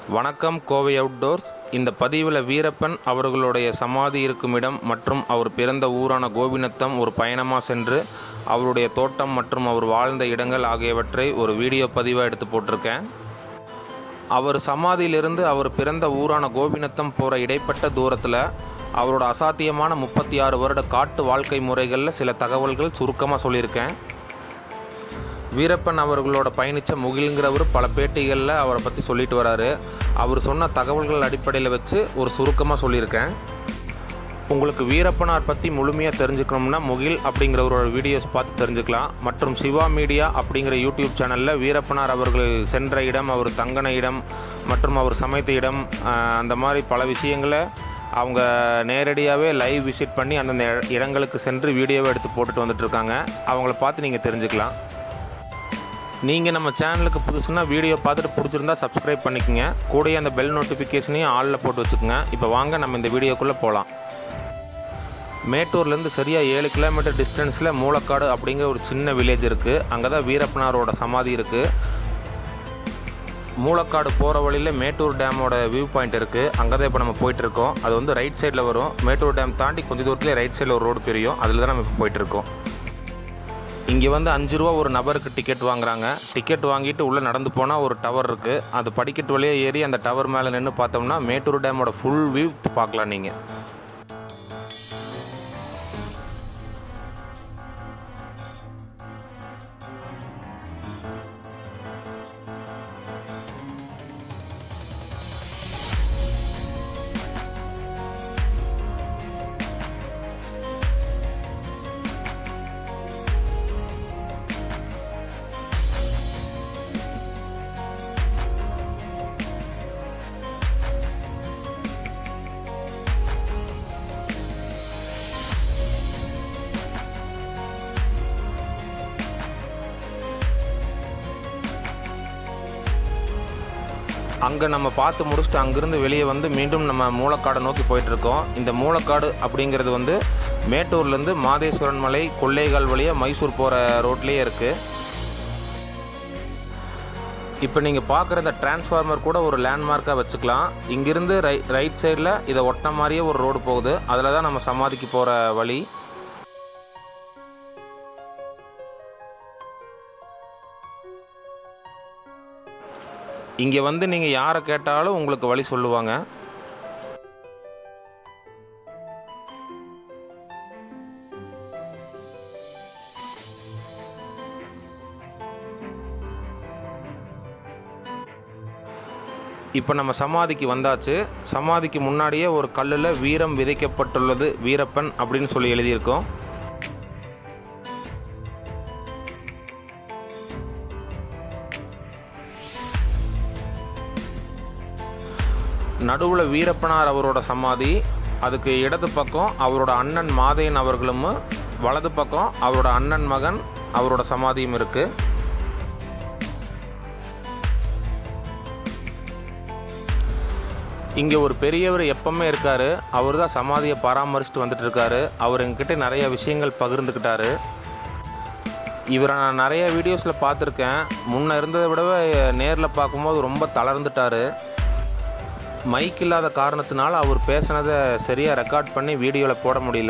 வணக்கம் கோவை அவுட்டோர்ஸ் இந்த பதிவில் வீரப்பன் அவர்களுடைய சமாதி இருக்கும் இடம் மற்றும் அவர் பிறந்த ஊரான கோபிநத்தம் ஒரு பயணமாக சென்று அவருடைய தோட்டம் மற்றும் அவர் வாழ்ந்த இடங்கள் ஆகியவற்றை ஒரு வீடியோ பதிவாக எடுத்து போட்டிருக்கேன் அவர் சமாதியிலிருந்து அவர் பிறந்த ஊரான கோபிநத்தம் போகிற இடைப்பட்ட தூரத்தில் அவரோட அசாத்தியமான முப்பத்தி ஆறு வருட காட்டு வாழ்க்கை முறைகளில் சில தகவல்கள் சுருக்கமாக சொல்லியிருக்கேன் வீரப்பன் அவர்களோட பயணித்த முகில்ங்கிறவர் பல பேட்டிகளில் அவரை பற்றி சொல்லிட்டு வராரு அவர் சொன்ன தகவல்கள் அடிப்படையில் வச்சு ஒரு சுருக்கமாக சொல்லியிருக்கேன் உங்களுக்கு வீரப்பனார் பற்றி முழுமையாக தெரிஞ்சுக்கணும்னா முகில் அப்படிங்கிறவரோட வீடியோஸ் பார்த்து தெரிஞ்சுக்கலாம் மற்றும் சிவா மீடியா அப்படிங்கிற யூடியூப் சேனலில் வீரப்பனார் அவர்கள் சென்ற இடம் அவர் தங்கின இடம் மற்றும் அவர் சமைத்த இடம் ஆஹ், அந்த மாதிரி பல விஷயங்களை அவங்க நேரடியாகவே லைவ் விசிட் பண்ணி அந்தந்த இடங்களுக்கு சென்று வீடியோவை எடுத்து போட்டுட்டு வந்துட்டு இருக்காங்க அவங்கள பார்த்து நீங்கள் தெரிஞ்சுக்கலாம் நீங்கள் நம்ம சேனலுக்கு புதுசுனா வீடியோ பார்த்துட்டு பிடிச்சிருந்தா சப்ஸ்கிரைப் பண்ணிக்கோங்க கூடயே அந்த பெல் நோட்டிஃபிகேஷனையும் ஆளில் போட்டு வச்சுக்கோங்க இப்போ வாங்க நம்ம இந்த வீடியோக்குள்ளே போகலாம் மேட்டூர்லேருந்து சரியாக ஏழு கிலோமீட்டர் டிஸ்டன்ஸில் மூலக்காடு அப்படிங்கிற ஒரு சின்ன வில்லேஜ் இருக்குது அங்கே தான் வீரப்பனாரோட சமாதி இருக்குது மூலக்காடு போகிற வழியில் மேட்டூர் டேமோட வியூ பாயிண்ட் இருக்குது அங்கே தான் இப்போ நம்ம போயிட்டுருக்கோம் அது வந்து ரைட் சைடில் வரும் மேட்டூர் டேம் தாண்டி கொஞ்சம் தூரத்துலேயே ரைட் சைடில் ஒரு ரோடு பிரியும் அதில் தான் நம்ம இப்போ போயிட்டுருக்கோம் இங்கே வந்து அஞ்சு ரூபா ஒரு நபருக்கு டிக்கெட் வாங்குறாங்க டிக்கெட் வாங்கிட்டு உள்ளே நடந்து போனால் ஒரு டவர் இருக்குது அது படிக்கட்டு வழியாக ஏறி அந்த டவர் மேலே நின்று பார்த்தோம்னா மேட்டூர் டேமோட ஃபுல் வியூ பார்க்கலாம் நீங்கள் அங்கே நம்ம பார்த்து முடிச்சுட்டு அங்கேருந்து வெளியே வந்து மீண்டும் நம்ம மூலக்காடை நோக்கி போயிட்டுருக்கோம் இந்த மூலக்காடு அப்படிங்கிறது வந்து மேட்டூர்லேருந்து மாதேஸ்வரன் மலை கொள்ளைகால் வழியாக மைசூர் போகிற ரோட்லேயே இருக்குது இப்போ நீங்கள் பார்க்குற இந்த டிரான்ஸ்ஃபார்மர் கூட ஒரு லேண்ட்மார்க்காக வச்சுக்கலாம் இங்கிருந்து ரை ரைட் சைடில் இதை ஒட்டின மாதிரியே ஒரு ரோடு போகுது அதில் தான் நம்ம சமாதிக்கு போகிற வழி இங்கே வந்து நீங்கள் யாரை கேட்டாலும் உங்களுக்கு வழி சொல்லுவாங்க இப்போ நம்ம சமாதிக்கு வந்தாச்சு சமாதிக்கு முன்னாடியே ஒரு கல்லில் வீரம் விதைக்கப்பட்டுள்ளது வீரப்பன் அப்படின்னு சொல்லி எழுதியிருக்கோம் நடுவில் வீரப்பனார் அவரோட சமாதி அதுக்கு இடது பக்கம் அவரோட அண்ணன் மாதையன் அவர்களும் வலது பக்கம் அவரோட அண்ணன் மகன் அவரோட சமாதியும் இருக்குது இங்கே ஒரு பெரியவர் எப்பவுமே இருக்கார் அவர் தான் சமாதியை பராமரிச்சுட்டு வந்துட்டு இருக்காரு அவர் எங்ககிட்ட நிறைய விஷயங்கள் பகிர்ந்துக்கிட்டாரு இவரை நான் நிறைய வீடியோஸில் பார்த்துருக்கேன் முன்ன இருந்ததை விடவே நேரில் பார்க்கும்போது ரொம்ப தளர்ந்துட்டார் மைக் இல்லாத காரணத்தினால அவர் பேசினதை சரியாக ரெக்கார்ட் பண்ணி வீடியோவில் போட முடியல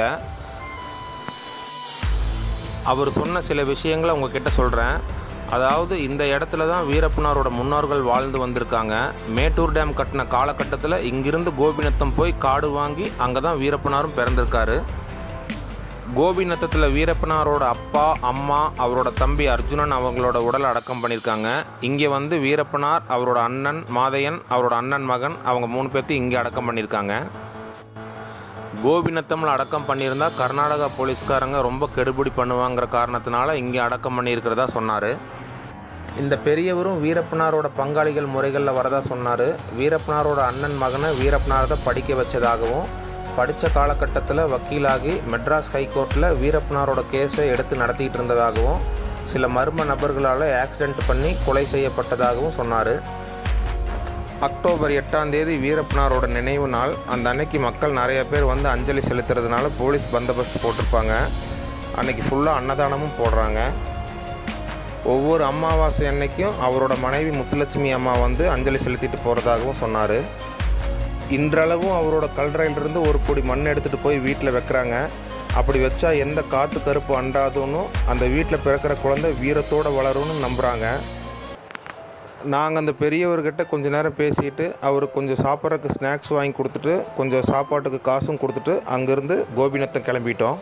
அவர் சொன்ன சில விஷயங்களை உங்ககிட்ட சொல்கிறேன் அதாவது இந்த இடத்துல தான் வீரப்பனாரோட முன்னோர்கள் வாழ்ந்து வந்திருக்காங்க மேட்டூர் டேம் கட்டின காலகட்டத்தில் இங்கிருந்து கோபிநத்தம் போய் காடு வாங்கி அங்கே தான் வீரப்பனாரும் பிறந்திருக்காரு கோபிநத்தத்தில் வீரப்பனாரோட அப்பா அம்மா அவரோட தம்பி அர்ஜுனன் அவங்களோட உடலை அடக்கம் பண்ணியிருக்காங்க இங்கே வந்து வீரப்பனார் அவரோட அண்ணன் மாதையன் அவரோட அண்ணன் மகன் அவங்க மூணு பேர்த்தையும் இங்கே அடக்கம் பண்ணியிருக்காங்க கோபிநத்தமில் அடக்கம் பண்ணியிருந்தா கர்நாடகா போலீஸ்காரங்க ரொம்ப கெடுபிடி பண்ணுவாங்கிற காரணத்தினால இங்கே அடக்கம் பண்ணியிருக்கிறதா சொன்னார் இந்த பெரியவரும் வீரப்பனாரோட பங்காளிகள் முறைகளில் வரதா சொன்னார் வீரப்பனாரோட அண்ணன் மகனை வீரப்பனார் தான் படிக்க வச்சதாகவும் படித்த காலகட்டத்தில் வக்கீலாகி மெட்ராஸ் ஹைகோர்ட்டில் வீரப்பனாரோட கேஸை எடுத்து நடத்திட்டு இருந்ததாகவும் சில மர்ம நபர்களால் ஆக்சிடென்ட் பண்ணி கொலை செய்யப்பட்டதாகவும் சொன்னார் அக்டோபர் எட்டாம் தேதி வீரப்பனாரோட நினைவு நாள் அந்த அன்னைக்கு மக்கள் நிறைய பேர் வந்து அஞ்சலி செலுத்துறதுனால போலீஸ் பந்தோபஸ்து போட்டிருப்பாங்க அன்னைக்கு ஃபுல்லாக அன்னதானமும் போடுறாங்க ஒவ்வொரு அமாவாசை அன்னைக்கும் அவரோட மனைவி முத்துலட்சுமி அம்மா வந்து அஞ்சலி செலுத்திட்டு போகிறதாகவும் சொன்னார் இன்றளவும் அவரோட கல்றையிலிருந்து ஒரு பொடி மண் எடுத்துகிட்டு போய் வீட்டில் வைக்கிறாங்க அப்படி வச்சா எந்த காற்று கருப்பு அண்டாதுன்னு அந்த வீட்டில் பிறக்கிற குழந்தை வீரத்தோடு வளரும்னு நம்புகிறாங்க நாங்கள் அந்த பெரியவர்கிட்ட கொஞ்ச நேரம் பேசிட்டு அவருக்கு கொஞ்சம் சாப்பிட்றதுக்கு ஸ்நாக்ஸ் வாங்கி கொடுத்துட்டு கொஞ்சம் சாப்பாட்டுக்கு காசும் கொடுத்துட்டு அங்கேருந்து கோபிநத்தம் கிளம்பிட்டோம்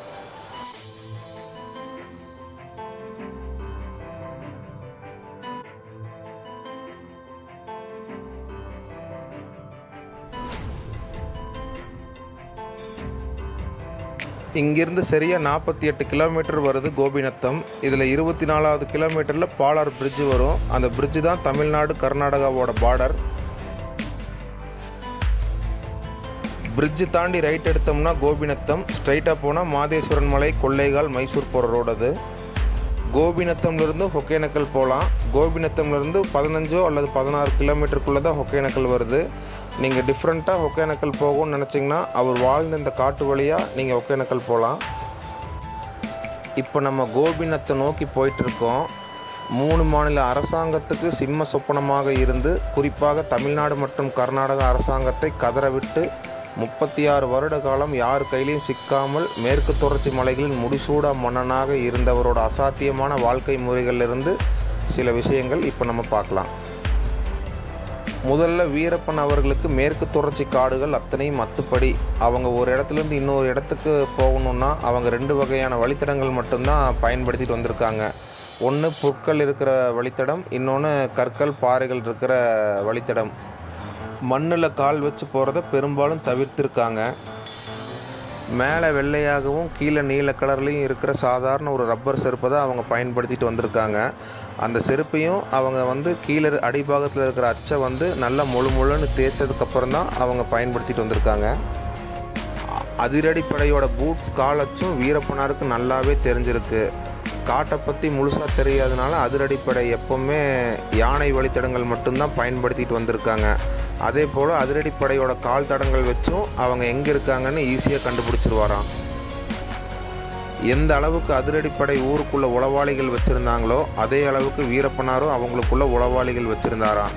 இங்கிருந்து சரியாக நாற்பத்தி எட்டு கிலோமீட்டர் வருது கோபிநத்தம் இதில் இருபத்தி நாலாவது கிலோமீட்டரில் பாலார் பிரிட்ஜ் வரும் அந்த பிரிட்ஜ் தான் தமிழ்நாடு கர்நாடகாவோட பார்டர் பிரிட்ஜ் தாண்டி ரைட் எடுத்தோம்னா கோபிநத்தம் ஸ்ட்ரைட்டாக போனால் மாதேஸ்வரன் மலை கொள்ளைகால் மைசூர் போகிற ரோடு அது கோபிநத்தம்லேருந்து ஒகேனக்கல் போகலாம் கோபிநத்தம்லேருந்து பதினஞ்சோ அல்லது பதினாறு கிலோமீட்டருக்குள்ளே தான் ஒகேனக்கல் வருது நீங்கள் டிஃப்ரெண்ட்டாக ஒகேனக்கல் போகணும்னு நினச்சிங்கன்னா அவர் வாழ்ந்த இந்த காட்டு வழியாக நீங்கள் ஒகேனக்கல் போகலாம் இப்போ நம்ம கோபிநத்தை நோக்கி போயிட்டுருக்கோம் மூணு மாநில அரசாங்கத்துக்கு சிம்ம சொப்பனமாக இருந்து குறிப்பாக தமிழ்நாடு மற்றும் கர்நாடக அரசாங்கத்தை கதறவிட்டு முப்பத்தி ஆறு வருட காலம் யார் கையிலையும் சிக்காமல் மேற்கு தொடர்ச்சி மலைகளின் முடிசூடா மன்னனாக இருந்தவரோட அசாத்தியமான வாழ்க்கை முறைகளிலிருந்து சில விஷயங்கள் இப்போ நம்ம பார்க்கலாம் முதல்ல வீரப்பன் அவர்களுக்கு மேற்கு தொடர்ச்சி காடுகள் அத்தனையும் மத்துப்படி அவங்க ஒரு இடத்துலேருந்து இன்னொரு இடத்துக்கு போகணுன்னா அவங்க ரெண்டு வகையான வழித்தடங்கள் மட்டும்தான் பயன்படுத்திட்டு வந்திருக்காங்க ஒன்று புற்கள் இருக்கிற வழித்தடம் இன்னொன்று கற்கள் பாறைகள் இருக்கிற வழித்தடம் மண்ணில் கால் வச்சு போகிறத பெரும்பாலும் தவிர்த்திருக்காங்க மேலே வெள்ளையாகவும் கீழே நீல கலர்லேயும் இருக்கிற சாதாரண ஒரு ரப்பர் செருப்பை தான் அவங்க பயன்படுத்திட்டு வந்திருக்காங்க அந்த செருப்பையும் அவங்க வந்து கீழே அடிபாகத்தில் இருக்கிற அச்சை வந்து நல்லா முழு முழுன்னு தேய்ச்சதுக்கப்புறம் தான் அவங்க பயன்படுத்திட்டு வந்திருக்காங்க அதிரடிப்படையோட பூட்ஸ் காலச்சும் வீரப்பனாருக்கு நல்லாவே தெரிஞ்சிருக்கு காட்டை பற்றி முழுசாக தெரியாதனால அதிரடிப்படை எப்போவுமே யானை வழித்தடங்கள் மட்டும்தான் பயன்படுத்திட்டு வந்திருக்காங்க அதே போல் அதிரடிப்படையோட கால் தடங்கள் வச்சும் அவங்க எங்கே இருக்காங்கன்னு ஈஸியாக கண்டுபிடிச்சிருவாராம் எந்த அளவுக்கு அதிரடிப்படை ஊருக்குள்ள உளவாளிகள் வச்சுருந்தாங்களோ அதே அளவுக்கு வீரப்பனாரும் அவங்களுக்குள்ள உளவாளிகள் வச்சுருந்தாராம்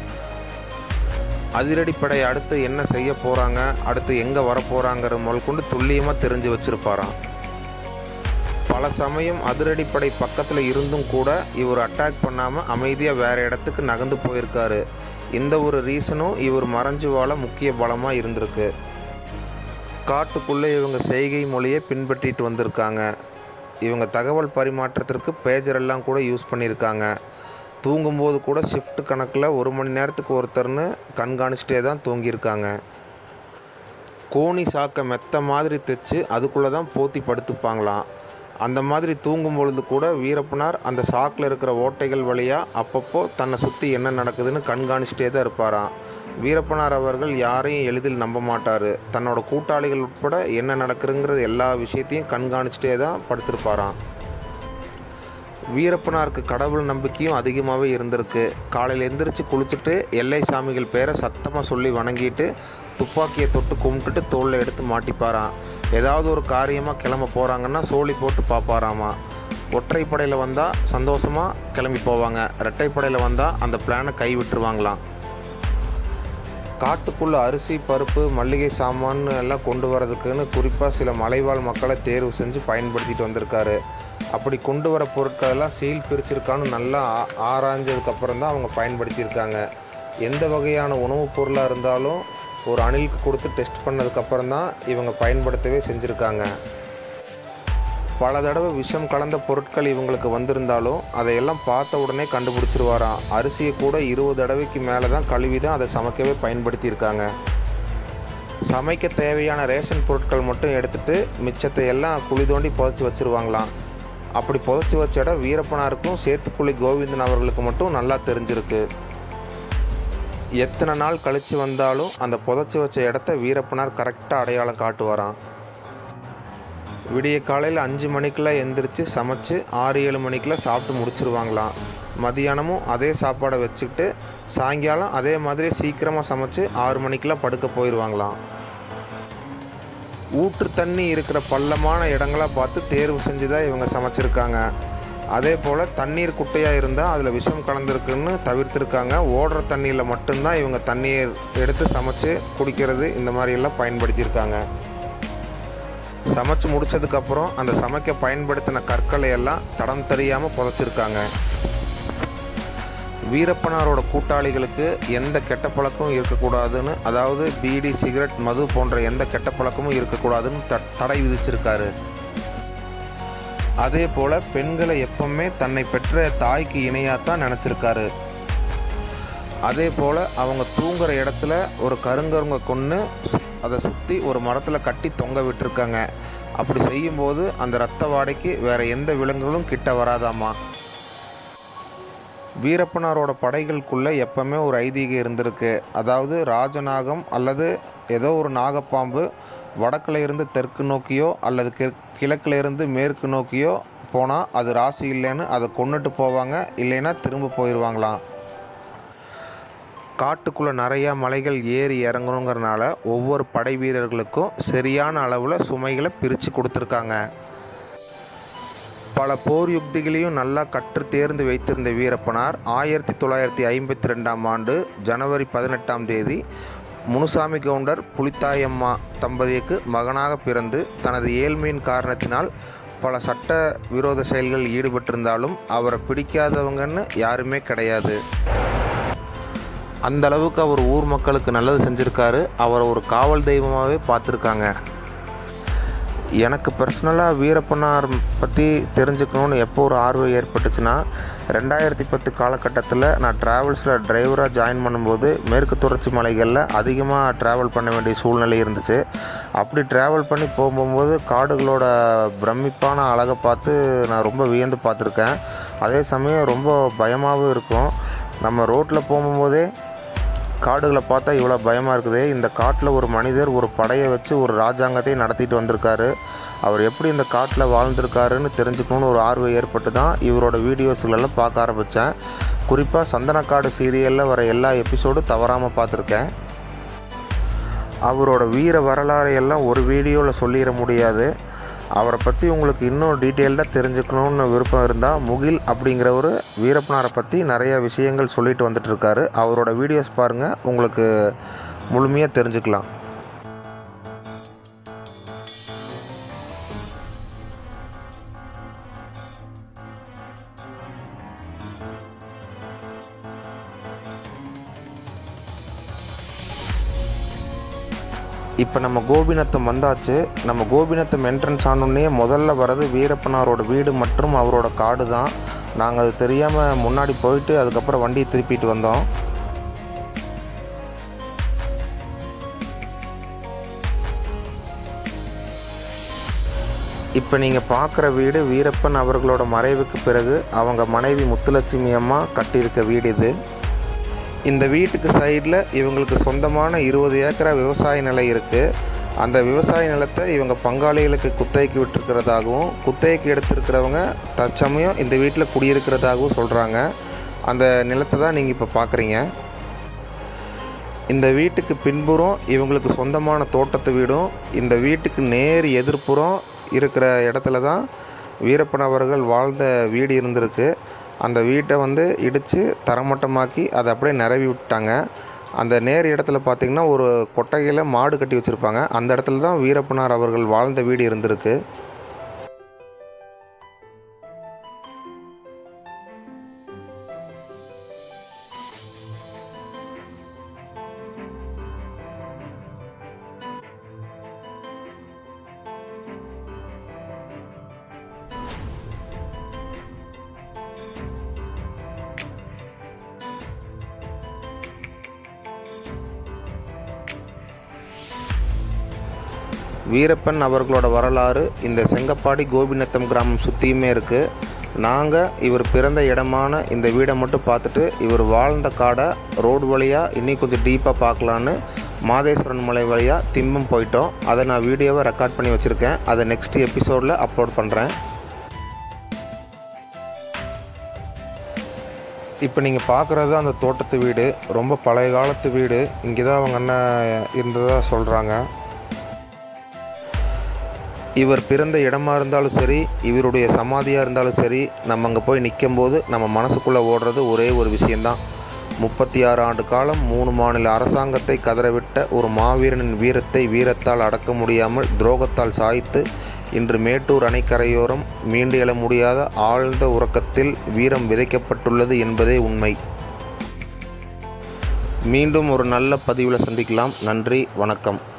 அதிரடிப்படை அடுத்து என்ன செய்ய போகிறாங்க அடுத்து எங்கே வரப்போகிறாங்கிற முதல் கொண்டு துல்லியமாக தெரிஞ்சு வச்சுருப்பாராம் பல சமயம் அதிரடிப்படை பக்கத்தில் இருந்தும் கூட இவர் அட்டாக் பண்ணாமல் அமைதியாக வேறு இடத்துக்கு நகர்ந்து போயிருக்காரு இந்த ஒரு ரீசனும் இவர் மறைஞ்சு வாழ முக்கிய பலமாக இருந்திருக்கு காட்டுக்குள்ளே இவங்க செய்கை மொழியை பின்பற்றிட்டு வந்திருக்காங்க இவங்க தகவல் பரிமாற்றத்திற்கு பேஜர் எல்லாம் கூட யூஸ் பண்ணியிருக்காங்க தூங்கும்போது கூட ஷிஃப்ட் கணக்கில் ஒரு மணி நேரத்துக்கு ஒருத்தர்னு கண்காணிச்சிட்டே தான் தூங்கியிருக்காங்க கோணி சாக்கை மெத்த மாதிரி தைச்சு அதுக்குள்ளே தான் போத்தி படுத்துப்பாங்களாம் அந்த மாதிரி தூங்கும் பொழுது கூட வீரப்பனார் அந்த சாக்கில் இருக்கிற ஓட்டைகள் வழியாக அப்பப்போ தன்னை சுற்றி என்ன நடக்குதுன்னு கண்காணிச்சிட்டே தான் இருப்பாராம் வீரப்பனார் அவர்கள் யாரையும் எளிதில் நம்ப மாட்டார் தன்னோட கூட்டாளிகள் உட்பட என்ன நடக்குதுங்கிறது எல்லா விஷயத்தையும் கண்காணிச்சிட்டே தான் படுத்திருப்பாராம் வீரப்பனாருக்கு கடவுள் நம்பிக்கையும் அதிகமாகவே இருந்திருக்கு காலையில் எந்திரிச்சு குளிச்சுட்டு எல்லை சாமிகள் பேரை சத்தமாக சொல்லி வணங்கிட்டு துப்பாக்கியை தொட்டு கும்பிட்டுட்டு தோளில் எடுத்து மாட்டிப்பாராம் ஏதாவது ஒரு காரியமாக கிளம்ப போகிறாங்கன்னா சோழி போட்டு பார்ப்பாராமா ஒற்றைப்படையில் வந்தால் சந்தோஷமாக கிளம்பி போவாங்க இரட்டைப்படையில் வந்தால் அந்த பிளானை கை விட்டுருவாங்களாம் காட்டுக்குள்ளே அரிசி பருப்பு மல்லிகை சாமான்னு எல்லாம் கொண்டு வரதுக்குன்னு குறிப்பாக சில மலைவாழ் மக்களை தேர்வு செஞ்சு பயன்படுத்திட்டு வந்திருக்காரு அப்படி கொண்டு வர பொருட்கள் எல்லாம் சீல் பிரிச்சிருக்கான்னு நல்லா ஆ- ஆராய்ஞ்சதுக்கப்புறம் தான் அவங்க பயன்படுத்தியிருக்காங்க எந்த வகையான உணவுப் பொருளாக இருந்தாலும் ஒரு அணிலுக்கு கொடுத்து டெஸ்ட் பண்ணதுக்கப்புறம் தான் இவங்க பயன்படுத்தவே செஞ்சுருக்காங்க பல தடவை விஷம் கலந்த பொருட்கள் இவங்களுக்கு வந்திருந்தாலும் அதையெல்லாம் பார்த்த உடனே கண்டுபிடிச்சிருவாராம் அரிசியை கூட இருபது தடவைக்கு மேலே தான் கழுவி தான் அதை சமைக்கவே பயன்படுத்தியிருக்காங்க சமைக்க தேவையான ரேஷன் பொருட்கள் மட்டும் எடுத்துட்டு மிச்சத்தை எல்லாம் குழி தோண்டி புதைச்சி வச்சிருவாங்களாம் அப்படி புதைச்சி வச்ச இடம் வீரப்பனாருக்கும் சேத்துக்குழி கோவிந்தன் அவர்களுக்கு மட்டும் நல்லா தெரிஞ்சிருக்கு எத்தனை நாள் கழித்து வந்தாலும் அந்த புதைச்சி வச்ச இடத்த வீரப்பனார் கரெக்டாக அடையாளம் காட்டுவாராம் விடிய காலையில் அஞ்சு மணிக்கெல்லாம் எந்திரிச்சு சமைச்சு ஆறு ஏழு மணிக்கெல்லாம் சாப்பிட்டு முடிச்சிருவாங்களாம் மதியானமும் அதே சாப்பாடை வச்சுக்கிட்டு சாயங்காலம் அதே மாதிரி சீக்கிரமாக சமைச்சு ஆறு மணிக்கெல்லாம் படுக்க போயிடுவாங்களாம் ஊற்று தண்ணி இருக்கிற பள்ளமான இடங்களா பார்த்து தேர்வு செஞ்சு தான் இவங்க சமைச்சிருக்காங்க அதே போல் தண்ணீர் குட்டையாக இருந்தால் அதில் விஷம் கலந்துருக்குன்னு தவிர்த்துருக்காங்க ஓடுற தண்ணியில் மட்டும்தான் இவங்க தண்ணீர் எடுத்து சமைச்சு குடிக்கிறது இந்த மாதிரியெல்லாம் பயன்படுத்தியிருக்காங்க சமைச்சு முடிச்சதுக்கப்புறம் அந்த சமைக்க பயன்படுத்தின கற்களை எல்லாம் தடம் தெரியாமல் புதைச்சிருக்காங்க வீரப்பனாரோட கூட்டாளிகளுக்கு எந்த கெட்ட பழக்கமும் இருக்கக்கூடாதுன்னு அதாவது பீடி சிகரெட் மது போன்ற எந்த கெட்ட பழக்கமும் இருக்கக்கூடாதுன்னு த தடை விதிச்சிருக்காரு அதே போல் பெண்களை எப்பவுமே தன்னை பெற்ற தாய்க்கு இணையாத்தான் நினச்சிருக்காரு அதே போல் அவங்க தூங்குற இடத்துல ஒரு கருங்கருங்க கொன்று அதை சுற்றி ஒரு மரத்தில் கட்டி தொங்க விட்டுருக்காங்க அப்படி செய்யும்போது அந்த இரத்த வாடைக்கு வேறு எந்த விலங்குகளும் கிட்ட வராதாமா வீரப்பனாரோட படைகளுக்குள்ளே எப்பவுமே ஒரு ஐதீகம் இருந்திருக்கு அதாவது ராஜநாகம் அல்லது ஏதோ ஒரு நாகப்பாம்பு வடக்கில் இருந்து தெற்கு நோக்கியோ அல்லது கிழக்கில் இருந்து மேற்கு நோக்கியோ போனால் அது ராசி இல்லைன்னு அதை கொண்டுட்டு போவாங்க இல்லைன்னா திரும்ப போயிடுவாங்களாம் காட்டுக்குள்ளே நிறையா மலைகள் ஏறி இறங்கணுங்கிறனால ஒவ்வொரு படை வீரர்களுக்கும் சரியான அளவில் சுமைகளை பிரித்து கொடுத்துருக்காங்க பல போர் யுக்திகளையும் நல்லா கற்று தேர்ந்து வைத்திருந்த வீரப்பனார் ஆயிரத்தி தொள்ளாயிரத்தி ஐம்பத்தி ரெண்டாம் ஆண்டு ஜனவரி பதினெட்டாம் தேதி முனுசாமி கவுண்டர் புலித்தாயம்மா தம்பதிக்கு மகனாக பிறந்து தனது ஏழ்மையின் காரணத்தினால் பல சட்ட விரோத செயல்களில் ஈடுபட்டிருந்தாலும் அவரை பிடிக்காதவங்கன்னு யாருமே கிடையாது அந்த அளவுக்கு அவர் ஊர் மக்களுக்கு நல்லது செஞ்சுருக்காரு அவரை ஒரு காவல் தெய்வமாகவே பார்த்துருக்காங்க எனக்கு பர்சனலாக வீரப்பனார் பற்றி தெரிஞ்சுக்கணுன்னு எப்போ ஒரு ஆர்வம் ஏற்பட்டுச்சுன்னா ரெண்டாயிரத்தி பத்து காலகட்டத்தில் நான் ட்ராவல்ஸில் டிரைவராக ஜாயின் பண்ணும்போது மேற்கு தொடர்ச்சி மலைகளில் அதிகமாக ட்ராவல் பண்ண வேண்டிய சூழ்நிலை இருந்துச்சு அப்படி ட்ராவல் பண்ணி போகும்போது காடுகளோட பிரமிப்பான அழகை பார்த்து நான் ரொம்ப வியந்து பார்த்துருக்கேன் அதே சமயம் ரொம்ப பயமாகவும் இருக்கும் நம்ம ரோட்டில் போகும்போதே காடுகளை பார்த்தா இவ்வளோ பயமாக இருக்குது இந்த காட்டில் ஒரு மனிதர் ஒரு படையை வச்சு ஒரு ராஜாங்கத்தை நடத்திட்டு வந்திருக்காரு அவர் எப்படி இந்த காட்டில் வாழ்ந்திருக்காருன்னு தெரிஞ்சுக்கணுன்னு ஒரு ஆர்வம் ஏற்பட்டு தான் இவரோட வீடியோஸ்களெல்லாம் பார்க்க ஆரம்பித்தேன் குறிப்பாக சந்தனக்காடு சீரியலில் வர எல்லா எபிசோடும் தவறாமல் பார்த்துருக்கேன் அவரோட வீர வரலாறை எல்லாம் ஒரு வீடியோவில் சொல்லிட முடியாது அவரை பற்றி உங்களுக்கு இன்னும் டீட்டெயில்டாக தெரிஞ்சுக்கணுன்னு விருப்பம் இருந்தால் முகில் அப்படிங்கிற ஒரு வீரப்பனாரை பற்றி நிறைய விஷயங்கள் சொல்லிட்டு வந்துட்டுருக்காரு அவரோட வீடியோஸ் பாருங்கள் உங்களுக்கு முழுமையாக தெரிஞ்சுக்கலாம் இப்போ நம்ம கோபிநத்தம் வந்தாச்சு நம்ம கோபிநத்தம் என்ட்ரன்ஸ் ஆனோடனே முதல்ல வர்றது வீரப்பனாரோட வீடு மற்றும் அவரோட காடு தான் நாங்கள் அது தெரியாமல் முன்னாடி போயிட்டு அதுக்கப்புறம் வண்டியை திருப்பிட்டு வந்தோம் இப்போ நீங்கள் பார்க்குற வீடு வீரப்பன் அவர்களோட மறைவுக்கு பிறகு அவங்க மனைவி முத்துலட்சுமி அம்மா கட்டியிருக்க வீடு இது இந்த வீட்டுக்கு சைடில் இவங்களுக்கு சொந்தமான இருபது ஏக்கரா விவசாய நிலம் இருக்குது அந்த விவசாய நிலத்தை இவங்க பங்காளிகளுக்கு குத்தகைக்கு விட்டுருக்கிறதாகவும் குத்தகைக்கு எடுத்திருக்கிறவங்க தற்சமயம் இந்த வீட்டில் குடியிருக்கிறதாகவும் சொல்கிறாங்க அந்த நிலத்தை தான் நீங்கள் இப்போ பார்க்குறீங்க இந்த வீட்டுக்கு பின்புறம் இவங்களுக்கு சொந்தமான தோட்டத்து வீடும் இந்த வீட்டுக்கு நேர் எதிர்ப்புறம் இருக்கிற இடத்துல தான் வீரப்பன் அவர்கள் வாழ்ந்த வீடு இருந்திருக்கு அந்த வீட்டை வந்து இடித்து தரமட்டமாக்கி அதை அப்படியே நிரவி விட்டாங்க அந்த நேர் இடத்துல பார்த்திங்கன்னா ஒரு கொட்டகையில் மாடு கட்டி வச்சுருப்பாங்க அந்த இடத்துல தான் வீரப்பனார் அவர்கள் வாழ்ந்த வீடு இருந்திருக்கு வீரப்பன் அவர்களோட வரலாறு இந்த செங்கப்பாடி கோபிநத்தம் கிராமம் சுற்றியுமே இருக்குது நாங்கள் இவர் பிறந்த இடமான இந்த வீடை மட்டும் பார்த்துட்டு இவர் வாழ்ந்த காடை ரோடு வழியாக இன்னும் கொஞ்சம் டீப்பாக பார்க்கலான்னு மாதேஸ்வரன் மலை வழியாக திம்பம் போயிட்டோம் அதை நான் வீடியோவை ரெக்கார்ட் பண்ணி வச்சுருக்கேன் அதை நெக்ஸ்ட் எபிசோடில் அப்லோட் பண்ணுறேன் இப்போ நீங்கள் பார்க்குறது அந்த தோட்டத்து வீடு ரொம்ப பழைய காலத்து வீடு இங்கே தான் அவங்க அண்ணன் இருந்ததாக சொல்கிறாங்க இவர் பிறந்த இடமா இருந்தாலும் சரி இவருடைய சமாதியாக இருந்தாலும் சரி நம்ம அங்கே போய் நிற்கும்போது நம்ம மனசுக்குள்ளே ஓடுறது ஒரே ஒரு விஷயந்தான் முப்பத்தி ஆறு ஆண்டு காலம் மூணு மாநில அரசாங்கத்தை கதறவிட்ட ஒரு மாவீரனின் வீரத்தை வீரத்தால் அடக்க முடியாமல் துரோகத்தால் சாய்த்து இன்று மேட்டூர் அணைக்கரையோரம் மீண்டு எழ முடியாத ஆழ்ந்த உறக்கத்தில் வீரம் விதைக்கப்பட்டுள்ளது என்பதே உண்மை மீண்டும் ஒரு நல்ல பதிவில் சந்திக்கலாம் நன்றி வணக்கம்